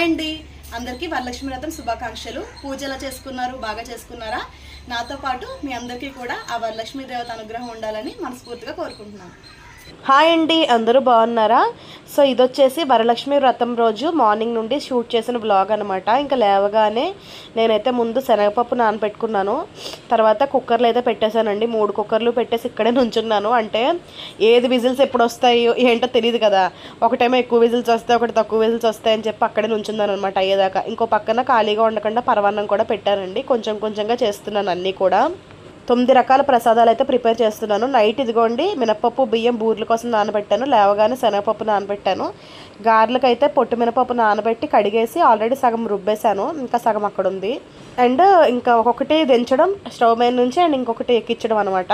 hi అండి అందరికీ వరలక్ష్మి వ్రతం శుభాకాంక్షలు పూజలు చేసుకున్నారు బాగా చేసుకున్నారా నాతో పాటు మీ అందరికీ కూడా ఆ వరలక్ష్మి దేవత అనుగ్రహం ఉండాలని మనస్ఫూర్తిగా కోరుకుంటున్నాను హాయ్ అండి అందరూ బాగున్నారా సో ఇది వచ్చేసి వరలక్ష్మి వ్రతం రోజు మార్నింగ్ నుండి షూట్ చేసిన బ్లాగ్ అనమాట ఇంకా లేవగానే నేనైతే ముందు శనగపప్పు నానబెట్టుకున్నాను తర్వాత కుక్కర్లో అయితే పెట్టేశానండి మూడు కుక్కర్లు పెట్టేసి ఇక్కడే నుంచున్నాను అంటే ఏది విజిల్స్ ఎప్పుడు వస్తాయో ఏంటో తెలియదు కదా ఒకటేమో ఎక్కువ విజిల్స్ వస్తాయి ఒకటి తక్కువ విజిల్స్ వస్తాయి అని చెప్పి అక్కడే నుంచున్నాను అనమాట అయ్యేదాకా ఇంకో పక్కన ఖాళీగా ఉండకుండా పరవాన్నం కూడా పెట్టానండి కొంచెం కొంచెంగా చేస్తున్నాను అన్నీ కూడా తొమ్మిది రకాల ప్రసాదాలు అయితే ప్రిపేర్ చేస్తున్నాను నైట్ ఇదిగోండి మినపప్పు బియ్యం బూర్ల కోసం నానబెట్టాను లేవగానే శనగపప్పు నానబెట్టాను గారెలకు అయితే పొట్టు మినపప్పు నానబెట్టి కడిగేసి ఆల్రెడీ సగం రుబ్బేశాను ఇంకా సగం అక్కడ ఉంది అండ్ ఇంకా ఒక్కొక్కటి దించడం స్టవ్ మీద నుంచి అండ్ ఇంకొకటి ఎక్కించడం అనమాట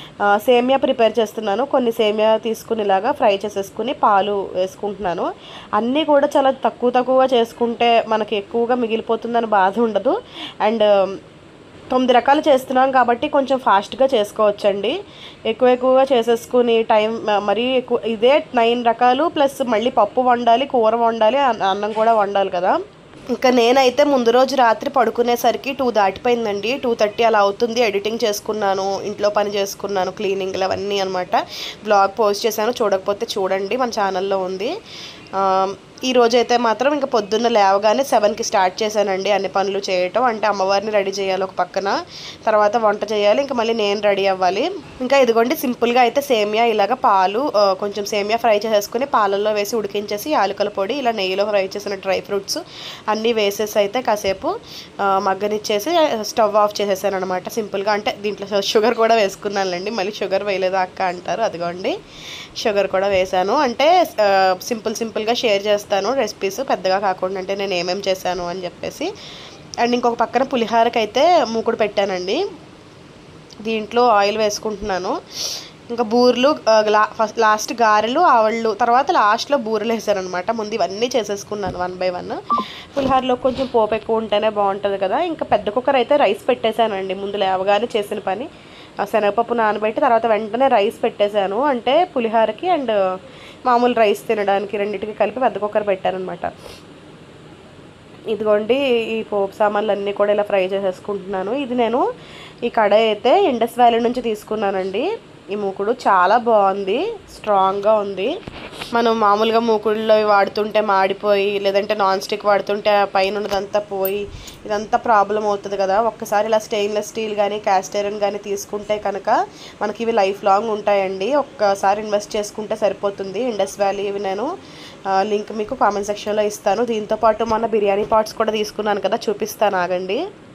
సేమియా ప్రిపేర్ చేస్తున్నాను కొన్ని సేమియా తీసుకుని ఇలాగా ఫ్రై చేసేసుకుని పాలు వేసుకుంటున్నాను అన్నీ కూడా చాలా తక్కువ తక్కువగా చేసుకుంటే మనకి ఎక్కువగా మిగిలిపోతుందని బాధ ఉండదు అండ్ తొమ్మిది రకాలు చేస్తున్నాం కాబట్టి కొంచెం ఫాస్ట్గా చేసుకోవచ్చండి ఎక్కువ ఎక్కువగా చేసేసుకుని టైం మ- మరీ ఎక్కువ ఇదే నైన్ రకాలు ప్లస్ మళ్ళీ పప్పు వండాలి కూర వండాలి అన్న- అన్నం కూడా వండాలి కదా ఇంకా నేనైతే ముందు రోజు రాత్రి పడుకునేసరికి టూ దాటిపోయిందండి టూ థర్టీ అలా అవుతుంది ఎడిటింగ్ చేసుకున్నాను ఇంట్లో పని చేసుకున్నాను క్లీనింగ్లు అవన్నీ అనమాట బ్లాగ్ పోస్ట్ చేశాను చూడకపోతే చూడండి మన ఛానల్లో ఉంది ఆ, ఈ రోజు అయితే మాత్రం ఇంకా పొద్దున్న లేవగానే సెవెన్కి స్టార్ట్ చేశానండి అన్ని పనులు చేయటం అంటే అమ్మవారిని రెడీ చేయాలి ఒక పక్కన తర్వాత వంట చేయాలి ఇంకా మళ్ళీ నేను రెడీ అవ్వాలి ఇంకా ఇదిగోండి సింపుల్గా అయితే సేమియా ఇలాగ పాలు ఆ, కొంచెం సేమియా ఫ్రై చేసేసుకుని పాలల్లో వేసి ఉడికించేసి యాలకుల పొడి ఇలా నెయ్యిలో ఫ్రై చేసిన డ్రై ఫ్రూట్స్ అన్నీ వేసేసి అయితే కాసేపు ఆ, మగ్గనిచ్చేసి స్టవ్ ఆఫ్ చేసేసాను అనమాట సింపుల్గా అంటే దీంట్లో షుగర్ కూడా వేసుకున్నానులేండి మళ్ళీ షుగర్ వేయలేదా అక్క అంటారు అదిగోండి షుగర్ కూడా వేసాను అంటే ఆ, సింపుల్ సింపుల్గా షేర్ చేస్తాను రెసిపీస్ పెద్దగా కాకుండా అంటే నేను ఏమేమి చేశాను అని చెప్పేసి అండ్ ఇంకొక పక్కన పులిహారకి అయితే మూకుడు పెట్టానండి దీంట్లో ఆయిల్ వేసుకుంటున్నాను ఇంకా బూరెలు ఆ, లా ఫస్ట్ లాస్ట్ గారెలు ఆవళ్ళు తర్వాత లాస్ట్లో బూరెలు వేసారనమాట ముందు ఇవన్నీ చేసేసుకున్నాను వన్ బై వన్ పులిహారలో కొంచెం పోపు ఎక్కువ ఉంటేనే బాగుంటుంది కదా ఇంకా పెద్ద కుక్కర్ అయితే రైస్ పెట్టేశానండి ముందు లేవగానే చేసిన పని ఆ శనగపప్పు నానబెట్టి తర్వాత వెంటనే రైస్ పెట్టేశాను అంటే పులిహారకి అండ్ మామూలు రైస్ తినడానికి రెండింటికి కలిపి పెద్ద కుక్కర్ పెట్టానమాట ఇదిగోండి ఈ పోపు సామాన్లు అన్నీ కూడా ఇలా ఫ్రై చేసేసుకుంటున్నాను ఇది నేను ఈ కడాయి అయితే ఇండస్ వ్యాలీ నుంచి తీసుకున్నానండి ఈ మూకుడు చాలా బాగుంది స్ట్రాంగ్గా ఉంది మనం మామూలుగా మూకుడులో వాడుతుంటే మాడిపోయి లేదంటే నాన్ స్టిక్ వాడుతుంటే ఆ పైన ఉన్నదంతా పోయి ఇదంతా ప్రాబ్లం అవుతుంది కదా ఒక్కసారి ఇలా స్టెయిన్లెస్ స్టీల్ కానీ క్యాస్ట్ ఐరన్ కానీ తీసుకుంటే కనుక మనకి ఇవి లైఫ్ లాంగ్ ఉంటాయండి ఒక్కసారి ఇన్వెస్ట్ చేసుకుంటే సరిపోతుంది ఇండస్ వ్యాలీ ఇవి నేను ఆ, లింక్ మీకు కామెంట్ సెక్షన్లో ఇస్తాను దీంతో పాటు మన బిర్యానీ పాట్స్ కూడా తీసుకున్నాను కదా చూపిస్తాను ఆగండి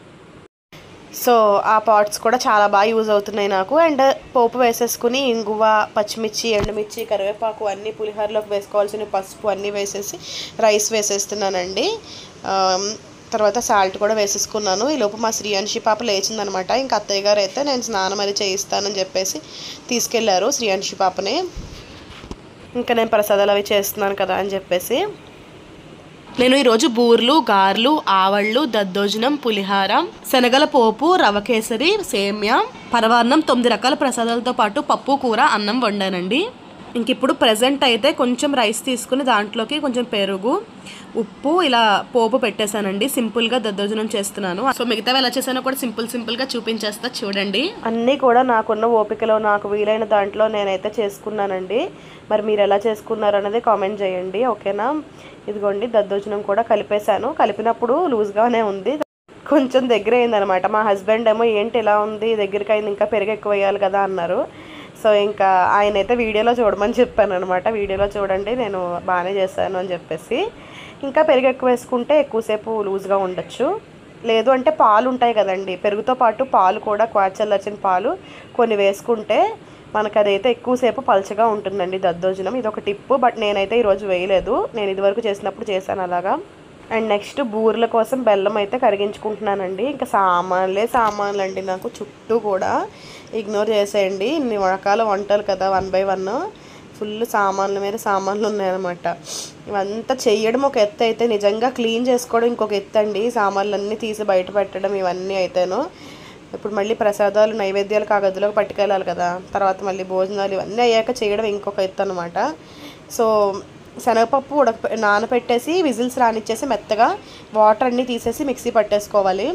సో ఆ పాట్స్ కూడా చాలా బాగా యూజ్ అవుతున్నాయి నాకు అండ్ పోపు వేసేసుకుని ఇంగువ పచ్చిమిర్చి ఎండుమిర్చి కరివేపాకు అన్నీ పులిహోరలోకి వేసుకోవాల్సిన పసుపు అన్నీ వేసేసి రైస్ వేసేస్తున్నానండి ఆమ్, తర్వాత సాల్ట్ కూడా వేసేసుకున్నాను ఈ లోపు మా శ్రీయాంశి పాప లేచిందనమాట ఇంకా అత్తయ్య గారు అయితే నేను స్నానం అది చేయిస్తానని చెప్పేసి తీసుకెళ్లారు శ్రీయాంశి పాపని ఇంకా నేను ప్రసాదాలు అవి చేస్తున్నాను కదా అని చెప్పేసి నేను ఈరోజు బూర్లు గార్లు ఆవళ్ళు దద్దోజనం పులిహార శనగల పోపు రవ కేసరి సేమ్య పరవాన్నం తొమ్మిది రకాల ప్రసాదాలతో పాటు పప్పు కూర అన్నం వండానండి ఇంక ఇప్పుడు ప్రజెంట్ అయితే కొంచెం రైస్ తీసుకుని దాంట్లోకి కొంచెం పెరుగు ఉప్పు ఇలా పోపు పెట్టేశానండి సింపుల్గా దద్దోజనం చేస్తున్నాను సో మిగతా ఎలా చేశానో కూడా సింపుల్ సింపుల్గా చూపించేస్తా చూడండి అన్నీ కూడా నాకున్న ఓపికలో నాకు వీలైన దాంట్లో నేనైతే చేసుకున్నానండి మరి మీరు ఎలా చేసుకున్నారు అనేది కామెంట్ చేయండి ఓకేనా ఇదిగోండి దద్దోజనం కూడా కలిపేశాను కలిపినప్పుడు లూజ్గానే ఉంది కొంచెం దగ్గర అయిందనమాట మా హస్బెండ్ ఏమో ఏంటి ఇలా ఉంది దగ్గరికి అయింది ఇంకా పెరుగు ఎక్కువ వేయాలి కదా అన్నారు సో ఇంకా ఆయన అయితే వీడియోలో చూడమని చెప్పాను అనమాట వీడియోలో చూడండి నేను బాగానే చేశాను అని చెప్పేసి ఇంకా పెరుగు ఎక్కువ వేసుకుంటే ఎక్కువసేపు లూజ్గా ఉండొచ్చు లేదు అంటే పాలు ఉంటాయి కదండి పెరుగుతో పాటు పాలు కూడా క్వాచల్లర్చిన పాలు కొన్ని వేసుకుంటే మనకు అదైతే ఎక్కువసేపు పలచగా ఉంటుందండి దద్దోజనం ఇది ఒక టిప్పు బట్ నేనైతే ఈరోజు వేయలేదు నేను ఇదివరకు చేసినప్పుడు చేశాను అలాగా అండ్ నెక్స్ట్ బూరెల కోసం బెల్లం అయితే కరిగించుకుంటున్నానండి ఇంకా సామాన్లే సామాన్లు అండి నాకు చుట్టూ కూడా ఇగ్నోర్ చేసేయండి ఇన్ని రకాల వంటలు కదా వన్ బై వన్ ఫుల్ సామాన్ల మీద సామాన్లు ఉన్నాయన్నమాట ఇవంతా చెయ్యడం ఒక ఎత్తు అయితే నిజంగా క్లీన్ చేసుకోవడం ఇంకొక ఎత్తు అండి సామాన్లన్నీ తీసి బయట పెట్టడం ఇవన్నీ అయితేను ఇప్పుడు మళ్ళీ ప్రసాదాలు నైవేద్యాలు ఆ గదిలోకి పట్టుకెళ్ళాలి కదా తర్వాత మళ్ళీ భోజనాలు ఇవన్నీ అయ్యాక చేయడం ఇంకొక ఎత్తు అనమాట సో శనగపప్పు ఉడక నానబెట్టేసి విజిల్స్ రానిచ్చేసి మెత్తగా వాటర్ అన్నీ తీసేసి మిక్సీ పట్టేసుకోవాలి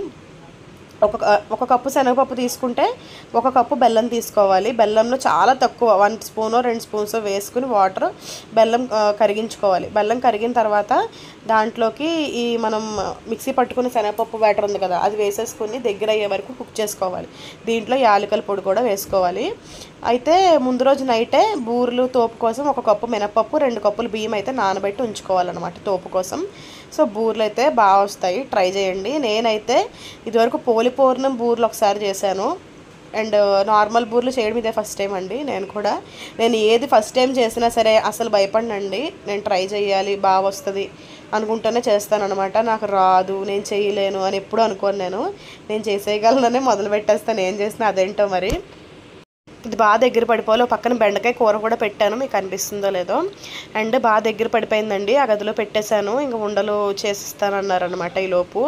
ఒక ఒక కప్పు శనగపప్పు తీసుకుంటే ఒక కప్పు బెల్లం తీసుకోవాలి బెల్లంలో చాలా తక్కువ వన్ స్పూన్ రెండు స్పూన్స్ వేసుకుని వాటర్ బెల్లం ఆ, కరిగించుకోవాలి బెల్లం కరిగిన తర్వాత దాంట్లోకి ఈ మనం మిక్సీ పట్టుకుని శనగపప్పు బ్యాటర్ ఉంది కదా అది వేసేసుకుని దగ్గర అయ్యే వరకు కుక్ చేసుకోవాలి దీంట్లో యాలకల పొడి కూడా వేసుకోవాలి అయితే ముందు రోజు నైటే బూరెలు తోపు కోసం ఒక కప్పు మినపప్పు రెండు కప్పులు బియ్యం అయితే నానబెట్టి ఉంచుకోవాలన్నమాట తోపు కోసం సో బూరెలు అయితే బాగా వస్తాయి ట్రై చేయండి నేనైతే ఇదివరకు పోలి పూర్ణం బూరెలు ఒకసారి చేశాను అండ్ నార్మల్ బూరెలు చేయడం ఇదే ఫస్ట్ టైం అండి నేను కూడా నేను ఏది ఫస్ట్ టైం చేసినా సరే అసలు భయపడినండి నేను ట్రై చేయాలి బాగా వస్తుంది అనుకుంటూనే చేస్తాను అనమాట నాకు రాదు నేను చేయలేను అని ఎప్పుడు అనుకోను నేను నేను చేసేయగలననే మొదలు పెట్టేస్తాను ఏం చేసినా అదేంటో మరి ఇది బాగా దగ్గర పడిపోవాలి ఓ పక్కన బెండకాయ కూర కూడా పెట్టాను మీకు అనిపిస్తుందో లేదో అండ్ బాగా దగ్గర పడిపోయిందండి ఆ గదిలో పెట్టేశాను ఇంకా ఉండలు చేసిస్తానన్నారు అనమాట ఈలోపు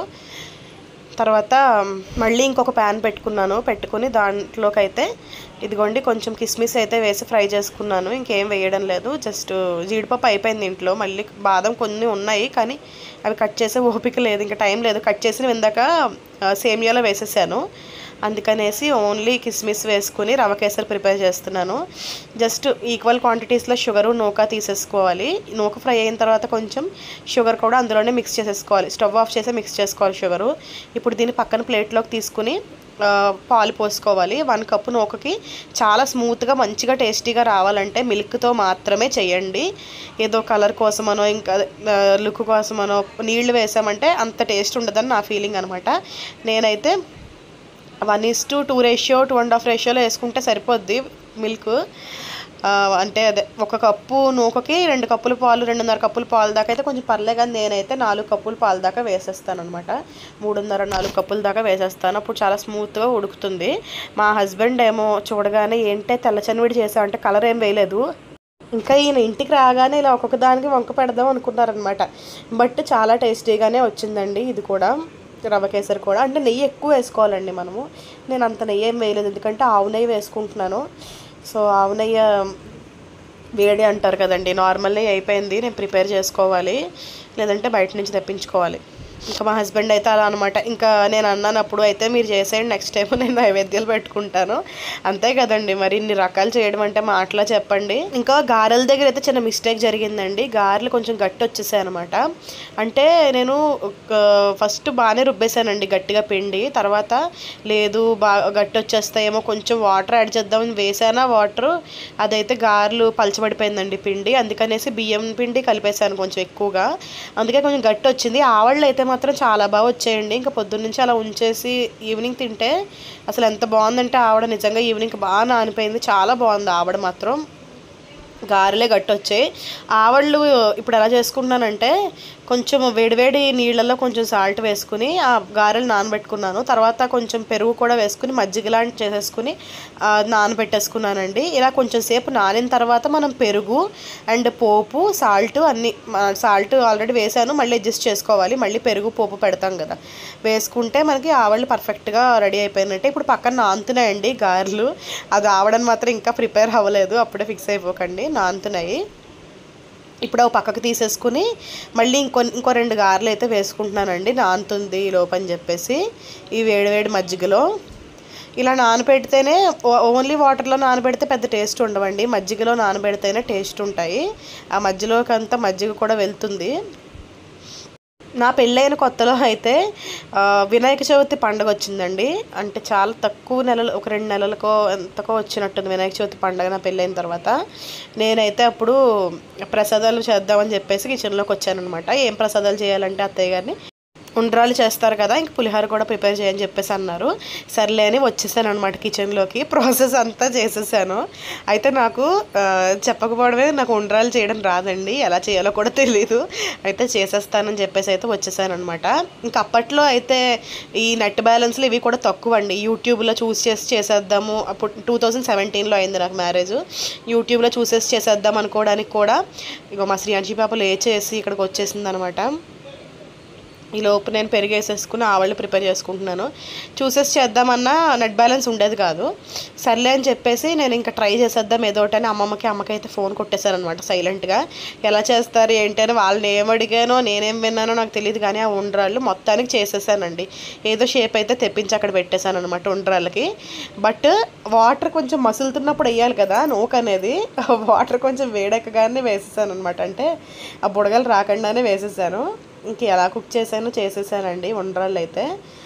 తర్వాత మళ్ళీ ఇంకొక ప్యాన్ పెట్టుకున్నాను పెట్టుకుని దాంట్లోకి అయితే ఇదిగోండి కొంచెం కిస్మిస్ అయితే వేసి ఫ్రై చేసుకున్నాను ఇంకేం వేయడం లేదు జస్ట్ జీడిపప్పు అయిపోయింది ఇంట్లో మళ్ళీ బాదం కొన్ని ఉన్నాయి కానీ అవి కట్ చేసే ఓపిక లేదు ఇంకా టైం లేదు కట్ చేసిన ఇందాక ఆ, సేమియాలో వేసేసాను అందుకనేసి ఓన్లీ కిస్మిస్ వేసుకుని రవ కేసరి ప్రిపేర్ చేస్తున్నాను జస్ట్ ఈక్వల్ క్వాంటిటీస్లో షుగరు నూక తీసేసుకోవాలి నూక ఫ్రై అయిన తర్వాత కొంచెం షుగర్ కూడా అందులోనే మిక్స్ చేసేసుకోవాలి స్టవ్ ఆఫ్ చేసి మిక్స్ చేసుకోవాలి షుగరు ఇప్పుడు దీన్ని పక్కన ప్లేట్లోకి తీసుకుని ఆ, పాలు పోసుకోవాలి వన్ కప్పు నూకకి చాలా స్మూత్గా మంచిగా టేస్టీగా రావాలంటే మిల్క్తో మాత్రమే చేయండి ఏదో కలర్ కోసమనో ఇంకా లుక్ కోసమనో నీళ్లు వేసామంటే అంత టేస్ట్ ఉండదని నా ఫీలింగ్ అనమాట నేనైతే one is to two ratio two and half రేషియోలో వేసుకుంటే సరిపోద్ది మిల్క్ అంటే అదే ఒక కప్పు నూకకి రెండు కప్పులు పాలు రెండున్నర కప్పులు పాలు దాకా అయితే కొంచెం పర్లే కానీ నేనైతే నాలుగు కప్పులు పాలు దాకా వేసేస్తాను అనమాట మూడున్నర నాలుగు కప్పుల దాకా వేసేస్తాను అప్పుడు చాలా స్మూత్గా ఉడుకుతుంది మా హస్బెండ్ ఏమో చూడగానే ఏంటే తెల్లచనివిడి చేసావు అంటే కలర్ ఏం వేయలేదు ఇంకా ఈయన ఇంటికి రాగానే ఇలా ఒక్కొక్క దానికి వంక పెడదాం అనుకున్నారనమాట బట్ చాలా టేస్టీగానే వచ్చిందండి ఇది కూడా రవ్వ కేసరి కూడా అంటే నెయ్యి ఎక్కువ వేసుకోవాలండి మనము నేను అంత నెయ్యి ఏం వేయలేదు ఎందుకంటే ఆవు నెయ్యి వేసుకుంటున్నాను సో ఆవు నెయ్యి వేడి అంటారు కదండి నార్మల్ నెయ్యి అయిపోయింది నేను ప్రిపేర్ చేసుకోవాలి లేదంటే బయట నుంచి తెప్పించుకోవాలి ఇంకా మా హస్బెండ్ అయితే అలా అనమాట ఇంకా నేను అన్నాను అప్పుడు అయితే మీరు చేసేయండి నెక్స్ట్ టైం నేను నైవేద్యాలు పెట్టుకుంటాను అంతే కదండి మరి ఇన్ని రకాలు చేయడం అంటే మాటలో చెప్పండి ఇంకా గారెల దగ్గర అయితే చిన్న మిస్టేక్ జరిగిందండి గారెలు కొంచెం గట్టి వచ్చేసాయి అనమాట అంటే నేను ఫస్ట్ బాగానే రుబ్బేశానండి గట్టిగా పిండి తర్వాత లేదు బాగా గట్టి వచ్చేస్తాయేమో కొంచెం వాటర్ యాడ్ చేద్దామని వేసానా వాటర్ అదైతే గారెలు పలచబడిపోయిందండి పిండి అందుకనేసి బియ్యం పిండి కలిపేశాను కొంచెం ఎక్కువగా అందుకే కొంచెం గట్టి వచ్చింది ఆవళ్ళు అయితే మాత్రం చాలా బాగా వచ్చాయండి ఇంకా పొద్దున్న నుంచి అలా ఉంచేసి ఈవినింగ్ తింటే అసలు ఎంత బాగుందంటే ఆవిడ నిజంగా ఈవినింగ్ బాగా నానిపోయింది చాలా బాగుంది ఆవిడ మాత్రం గారెలే గట్టి వచ్చాయి ఆవళ్ళు ఇప్పుడు ఎలా చేసుకుంటున్నానంటే కొంచెం వేడివేడి నీళ్ళల్లో కొంచెం సాల్ట్ వేసుకుని ఆ గారెలు నానబెట్టుకున్నాను తర్వాత కొంచెం పెరుగు కూడా వేసుకుని మజ్జిగ లాంటి చేసేసుకుని ఆ, నానబెట్టేసుకున్నానండి ఇలా కొంచెం సేపు నానిన తర్వాత మనం పెరుగు అండ్ పోపు సాల్ట్ అన్ని సాల్ట్ ఆల్రెడీ వేసాను మళ్ళీ అడ్జస్ట్ చేసుకోవాలి మళ్ళీ పెరుగు పోపు పెడతాం కదా వేసుకుంటే మనకి ఆవళ్ళు పర్ఫెక్ట్గా రెడీ అయిపోయినట్టే ఇప్పుడు పక్కన నానుతున్నాయండి గారెలు అది ఆవడని మాత్రం ఇంకా ప్రిపేర్ అవ్వలేదు అప్పుడే ఫిక్స్ అయిపోకండి నానుతున్నాయి ఇప్పుడు ఒక పక్కకు తీసేసుకుని మళ్ళీ ఇంకో ఇంకో రెండు గారెలు అయితే వేసుకుంటున్నానండి నానుతుంది ఈ లోపు అని చెప్పేసి ఈ వేడివేడి మజ్జిగలో ఇలా నానబెడితేనే ఓ- ఓన్లీ వాటర్లో నానబెడితే పెద్ద టేస్ట్ ఉండవండి మజ్జిగలో నానబెడితేనే టేస్ట్ ఉంటాయి ఆ మధ్యలోకి అంతా మజ్జిగ కూడా వెళ్తుంది నా పెళ్ళైన కొత్తలో అయితే ఆ, వినాయక చవితి పండుగ వచ్చిందండి అంటే చాలా తక్కువ నెలలు ఒక రెండు నెలలకో ఎంతకో వచ్చినట్టుంది వినాయక చవితి పండుగ నా పెళ్ళైన తర్వాత నేనైతే అప్పుడు ప్రసాదాలు చేద్దామని చెప్పేసి కిచెన్లోకి వచ్చానమాట ఏం ప్రసాదాలు చేయాలంటే అత్తయ్య గారిని ఉండ్రాలు చేస్తారు కదా ఇంక పులిహోర కూడా ప్రిపేర్ చేయని చెప్పేసి అన్నారు సర్లే అని వచ్చేసాను అనమాట కిచెన్లోకి ప్రాసెస్ అంతా చేసేసాను అయితే నాకు ఆ, చెప్పకపోవడమే నాకు ఉండ్రాలు చేయడం రాదండి ఎలా చేయాలో కూడా తెలియదు అయితే చేసేస్తానని చెప్పేసి అయితే వచ్చేసాను అనమాట ఇంకా అప్పట్లో అయితే ఈ నెట్ బ్యాలెన్స్లు ఇవి కూడా తక్కువ అండి యూట్యూబ్లో చూస్ చేసి చేసేద్దాము అప్పుడు టూ థౌజండ్ సెవెంటీన్లో అయింది నాకు మ్యారేజ్ యూట్యూబ్లో చూసేసి చేసేద్దాం అనుకోవడానికి కూడా ఇగో మా శ్రీయాంశి పాప లేచేసి ఇక్కడికి వచ్చేసింది అనమాట ఈ లోపు నేను పెరిగేసేసుకుని ఆవళ్ళు ప్రిపేర్ చేసుకుంటున్నాను చూసేసి చేద్దామన్నా నెట్ బ్యాలెన్స్ ఉండేది కాదు సర్లే అని చెప్పేసి నేను ఇంకా ట్రై చేసేద్దాం ఏదో ఒకటి అని అమ్మమ్మకి అమ్మకి అయితే ఫోన్ కొట్టేశాను అనమాట సైలెంట్గా ఎలా చేస్తారు ఏంటి అని వాళ్ళని ఏం అడిగానో నేనేం విన్నానో నాకు తెలియదు కానీ ఆ ఉండ్రాళ్ళు మొత్తానికి చేసేసానండి ఏదో షేప్ అయితే తెప్పించి అక్కడ పెట్టేశాను అనమాట ఉండ్రాళ్ళకి బట్ వాటర్ కొంచెం మసులుతున్నప్పుడు వేయాలి కదా నూక్ అనేది వాటర్ కొంచెం వేడెక్కగానే వేసేసాను అనమాట అంటే ఆ బుడగలు రాకుండానే వేసేసాను ఇంక ఎలా కుక్ చేశాను చేసేసానండి ఉండ్రాళ్ళు అయితే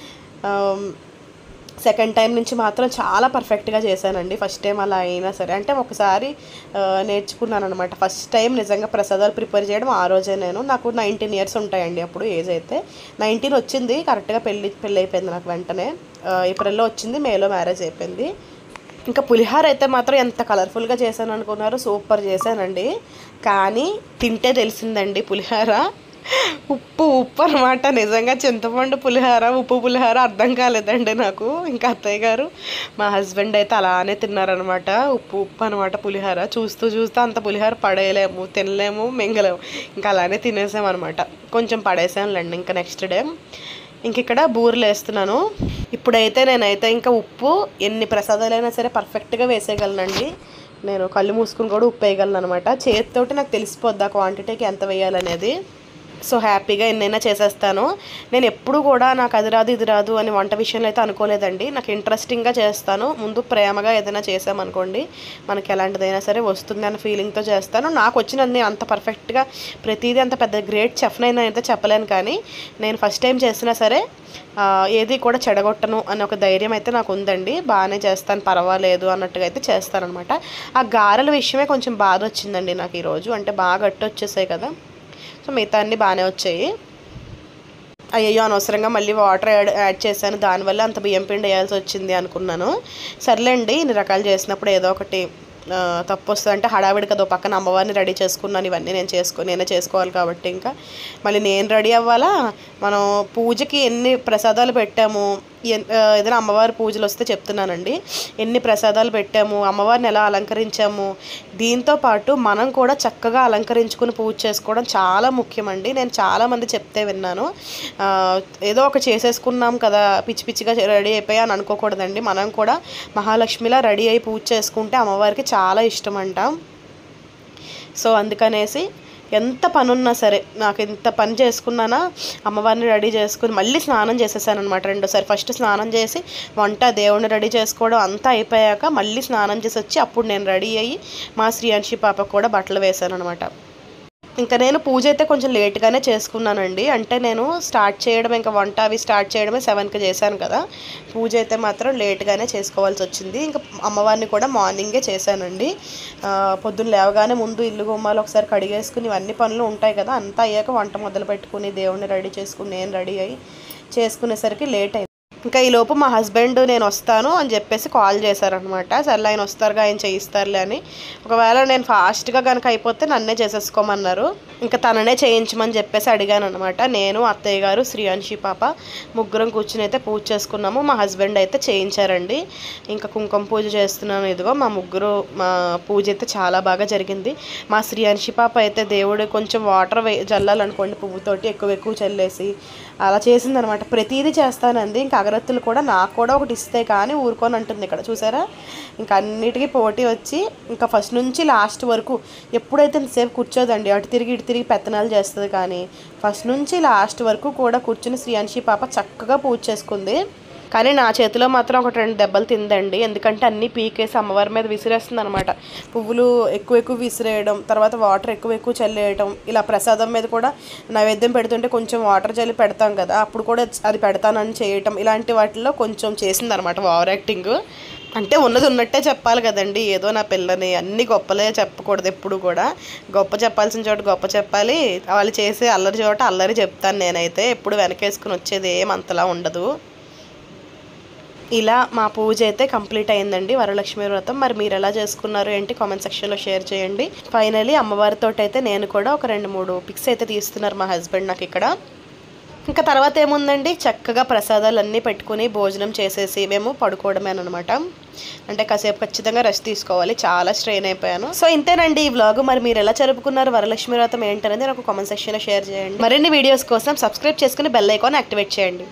సెకండ్ టైం నుంచి మాత్రం చాలా పర్ఫెక్ట్గా చేశానండి ఫస్ట్ టైం అలా అయినా సరే అంటే ఒకసారి ఆ, నేర్చుకున్నాను అనమాట ఫస్ట్ టైం నిజంగా ప్రసాదాలు ప్రిపేర్ చేయడం ఆ రోజే నేను నాకు నైన్టీన్ ఇయర్స్ ఉంటాయండి అప్పుడు ఏజ్ అయితే నైన్టీన్ వచ్చింది కరెక్ట్గా పెళ్ళి పెళ్ళి అయిపోయింది నాకు వెంటనే ఆ, ఏప్రిల్లో వచ్చింది మేలో మ్యారేజ్ అయిపోయింది ఇంకా పులిహార అయితే మాత్రం ఎంత కలర్ఫుల్గా చేశాను అనుకున్నారు సూపర్ చేశానండి కానీ తింటే తెలిసిందండి పులిహార ఉప్పు ఉప్పు అనమాట నిజంగా చింతపండు పులిహార ఉప్పు పులిహార అర్థం కాలేదండి నాకు ఇంకా అత్తయ్య గారు మా హస్బెండ్ అయితే అలానే తిన్నారనమాట ఉప్పు ఉప్పు అనమాట పులిహార చూస్తూ చూస్తూ అంత పులిహార పడేయలేము తినలేము మింగలేము ఇంకా అలానే తినేసామన్నమాట కొంచెం పడేసానులేండి ఇంకా నెక్స్ట్ డే ఇంక ఇక్కడ బూరెలు వేస్తున్నాను ఇప్పుడైతే నేనైతే ఇంకా ఉప్పు ఎన్ని ప్రసాదాలైనా సరే పర్ఫెక్ట్గా వేసేయగలనండి నేను కళ్ళు మూసుకుని కూడా ఉప్పు వేయగలను అనమాట చేతితోటి నాకు తెలిసిపోద్ది ఆ క్వాంటిటీకి ఎంత వేయాలనేది సో హ్యాపీగా ఎన్నైనా చేసేస్తాను నేను ఎప్పుడు కూడా నాకు అది రాదు ఇది రాదు అని వంట విషయంలో అయితే అనుకోలేదండి నాకు ఇంట్రెస్టింగ్గా చేస్తాను ముందు ప్రేమగా ఏదైనా చేసామనుకోండి మనకి ఎలాంటిదైనా సరే వస్తుంది అన్న ఫీలింగ్తో చేస్తాను నాకు వచ్చినది నేను అంత పర్ఫెక్ట్గా ప్రతిదీ అంత పెద్ద గ్రేట్ చెఫ్నైనా అయితే చెప్పలేను కానీ నేను ఫస్ట్ టైం చేసినా సరే ఆ, ఏది కూడా చెడగొట్టను అనే ఒక ధైర్యం అయితే నాకు ఉందండి బాగానే చేస్తాను పర్వాలేదు అన్నట్టుగా అయితే చేస్తానన్నమాట ఆ గారెల విషయమే కొంచెం బాధ వచ్చిందండి నాకు ఈరోజు అంటే బాగా గట్టి వచ్చేసాయి కదా సో మిగతా అన్నీ బాగానే వచ్చాయి అయ్యో అనవసరంగా మళ్ళీ వాటర్ యాడ్ యాడ్ చేశాను దానివల్ల అంత బియ్యం పిండి వేయాల్సి వచ్చింది అనుకున్నాను సర్లేండి ఇన్ని రకాలు చేసినప్పుడు ఏదో ఒకటి ఆ, తప్పు వస్తుంది అంటే హడావిడి కదా ఓ పక్కన అమ్మవారిని రెడీ చేసుకున్నాను ఇవన్నీ నేను చేసుకో నేనే చేసుకోవాలి కాబట్టి ఇంకా మళ్ళీ నేను రెడీ అవ్వాలా మనం పూజకి ఎన్ని ప్రసాదాలు పెట్టాము ఎన్- ఆ, ఏదైనా అమ్మవారి పూజలు వస్తే చెప్తున్నానండి ఎన్ని ప్రసాదాలు పెట్టాము అమ్మవారిని ఎలా అలంకరించాము దీంతో పాటు మనం కూడా చక్కగా అలంకరించుకుని పూజ చేసుకోవడం చాలా ముఖ్యమండి నేను చాలామంది చెప్తే విన్నాను ఆ, ఏదో ఒక చేసేసుకున్నాం కదా పిచ్చి పిచ్చిగా రెడీ అయిపోయి అని అనుకోకూడదండి మనం కూడా మహాలక్ష్మిలా రెడీ అయి పూజ చేసుకుంటే అమ్మవారికి చాలా ఇష్టం అంట సో అందుకనేసి ఎంత పని ఉన్నా సరే నాకు ఎంత పని చేసుకున్నానా అమ్మవారిని రెడీ చేసుకుని మళ్ళీ స్నానం చేసేసాను అనమాట రెండోసారి ఫస్ట్ స్నానం చేసి వంట దేవుడిని రెడీ చేసుకోవడం అంతా అయిపోయాక మళ్ళీ స్నానం చేసి వచ్చి అప్పుడు నేను రెడీ అయ్యి మా శ్రీయాంశి పాపకు కూడా బట్టలు వేశాను అనమాట ఇంకా నేను పూజ అయితే కొంచెం లేట్గానే చేసుకున్నానండి అంటే నేను స్టార్ట్ చేయడం ఇంకా వంట అవి స్టార్ట్ చేయడమే సెవెన్కి చేశాను కదా పూజ అయితే మాత్రం లేట్గానే చేసుకోవాల్సి వచ్చింది ఇంకా అమ్మవారిని కూడా మార్నింగే చేశానండి ఆ, పొద్దున్న లేవగానే ముందు ఇల్లు గుమ్మాలు ఒకసారి కడిగేసుకుని ఇవన్నీ పనులు ఉంటాయి కదా అంతా అయ్యాక వంట మొదలు పెట్టుకుని దేవుడిని రెడీ చేసుకుని నేను రెడీ అయ్యి చేసుకునేసరికి లేట్ అయింది ఇంకా ఈ లోపు మా హస్బెండ్ నేను వస్తాను అని చెప్పేసి కాల్ చేశారనమాట సర్లే ఆయన వస్తారుగా ఆయన చేయిస్తారులే అని ఒకవేళ నేను ఫాస్ట్గా కనుక అయిపోతే నన్నే చేసేసుకోమన్నారు ఇంకా తననే చేయించమని చెప్పేసి అడిగాను అనమాట నేను అత్తయ్య గారు శ్రీయాంశి పాప ముగ్గురం కూర్చుని అయితే పూజ చేసుకున్నాము మా హస్బెండ్ అయితే చేయించారండి ఇంకా కుంకుమ పూజ చేస్తున్నాను ఇదిగో మా ముగ్గురు మా పూజ అయితే చాలా బాగా జరిగింది మా శ్రీయాంశి పాప అయితే దేవుడు కొంచెం వాటర్ వే జల్లాలనుకోండి పువ్వుతోటి ఎక్కువ ఎక్కువ చల్లేసి అలా చేసిందనమాట ప్రతిదీ చేస్తానండి ఇంకా అగరత్తులు కూడా నాకు కూడా ఒకటి ఇస్తే కానీ ఊరుకొని అంటుంది ఇక్కడ చూసారా ఇంకా అన్నిటికీ పోటీ వచ్చి ఇంకా ఫస్ట్ నుంచి లాస్ట్ వరకు ఎప్పుడైతే ఇంతసేపు కూర్చోదండి అటు తిరిగి ఇటు తిరిగి పెత్తనాలు చేస్తుంది కానీ ఫస్ట్ నుంచి లాస్ట్ వరకు కూడా కూర్చుని శ్రీయాంశి పాప చక్కగా పూజ చేసుకుంది కానీ నా చేతిలో మాత్రం ఒక రెండు దెబ్బలు తిందండి ఎందుకంటే అన్నీ పీకేసి అమ్మవారి మీద విసిరేస్తుంది అనమాట పువ్వులు ఎక్కువ ఎక్కువ విసిరేయడం తర్వాత వాటర్ ఎక్కువ ఎక్కువ చల్లేయడం ఇలా ప్రసాదం మీద కూడా నైవేద్యం పెడుతుంటే కొంచెం వాటర్ చల్లి పెడతాం కదా అప్పుడు కూడా అది పెడతానని చేయటం ఇలాంటి వాటిల్లో కొంచెం చేసింది అనమాట ఓవర్ యాక్టింగ్ అంటే ఉన్నది ఉన్నట్టే చెప్పాలి కదండి ఏదో నా పిల్లని అన్ని గొప్పలే చెప్పకూడదు ఎప్పుడు కూడా గొప్ప చెప్పాల్సిన చోట గొప్ప చెప్పాలి వాళ్ళు చేసే అల్లరి చోట అల్లరి చెప్తాను నేనైతే ఎప్పుడు వెనకేసుకుని వచ్చేది ఏం అంతలా ఉండదు ఇలా మా పూజ అయితే కంప్లీట్ అయిందండి వరలక్ష్మి వ్రతం మరి మీరు ఎలా చేసుకున్నారు ఏంటి కామెంట్ సెక్షన్లో షేర్ చేయండి ఫైనలీ అమ్మవారితో అయితే నేను కూడా ఒక రెండు మూడు పిక్స్ అయితే తీస్తున్నారు మా హస్బెండ్ నాకు ఇక్కడ ఇంకా తర్వాత ఏముందండి చక్కగా ప్రసాదాలు అన్నీ పెట్టుకుని భోజనం చేసేసి మేము పడుకోవడమేనమాట అంటే కాసేపు ఖచ్చితంగా రెస్ట్ తీసుకోవాలి చాలా స్ట్రెయిన్ అయిపోయాను సో ఇంతేనండి ఈ వ్లాగ్ మరి మీరు ఎలా జరుపుకున్నారు వరలక్ష్మి వ్రతం ఏంటనేది నాకు కామెంట్ సెక్షన్లో షేర్ చేయండి మరిన్ని వీడియోస్ కోసం సబ్స్క్రైబ్ చేసుకుని బెల్ ఐకాన్ యాక్టివేట్ చేయండి